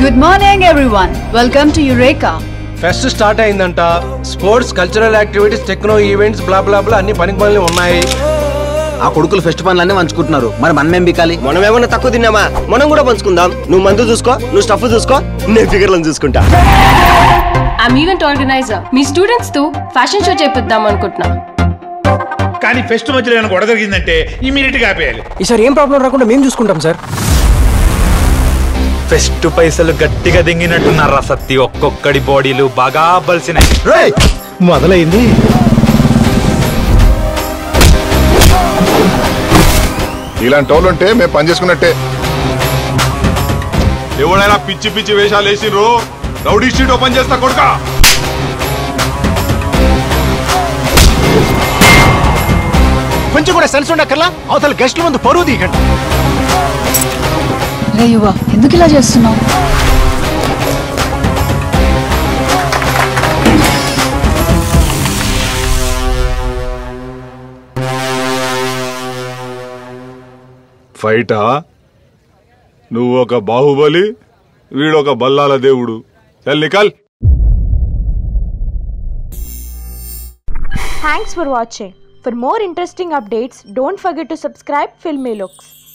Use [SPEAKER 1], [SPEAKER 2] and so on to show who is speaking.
[SPEAKER 1] Good morning, everyone. Welcome to Eureka.
[SPEAKER 2] Fest start అయిందంట sports cultural activities techno events blah blah blah అన్ని పనికి పనులు ఉన్నాయి
[SPEAKER 3] ఆ కొడుకులు ఫెస్ట్ పనులన్నీ పంచుకుంటున్నారు మరి మనమేం బికాలి
[SPEAKER 4] మనం ఏమన్నా తక్కువ తిన్నామా మనం కూడా పంచుకుందాం నువ్వు మందు చూసుకో నువ్వు స్టఫ్ చూసుకో నేను ఫిగర్లను చూసుకుంటా
[SPEAKER 5] ఐమ్ ఈవెంట్ ఆర్గనైజర్ మీ స్టూడెంట్స్ తో ఫ్యాషన్ షో చేపిద్దాం అనుకుంటున్నా
[SPEAKER 6] కానీ ఫెస్ట్ మధ్యలో ఏమైనా గొడవ జరిగిందంటే ఇమీడియట్ గా ఆపేయాలి
[SPEAKER 3] ఈసారి ఏం ప్రాబ్లం రాకుండా మేము చూసుకుంటాం సార్
[SPEAKER 7] ఫెస్ట్ పైసలు గట్టిగా దింగినట్టున్నారా సత్తి ఒక్కొక్కడి బాడీలు బాగా బలిసినాయి
[SPEAKER 2] మొదలైంది
[SPEAKER 8] ఇలాంటి వాళ్ళు ఉంటే మేము పని చేసుకున్నట్టే
[SPEAKER 9] ఎవడైనా పిచ్చి పిచ్చి వేషాలు వేసిర్రు రౌడీ స్ట్రీట్ ఓపెన్ చేస్తా కొడుక
[SPEAKER 2] కొంచెం కూడా సెన్స్ ఉండక్కర్లా అవతల గెస్ట్ల ముందు పరువు తీయకండి
[SPEAKER 1] రే యువ ఎందుకు ఇలా చేస్తున్నావు
[SPEAKER 9] ఫైటా నువ్వు ఒక బాహుబలి వీడొక బల్లాల దేవుడు చల్ నికల్
[SPEAKER 10] Thanks for watching. For more interesting updates, don't forget to subscribe Filmy Looks.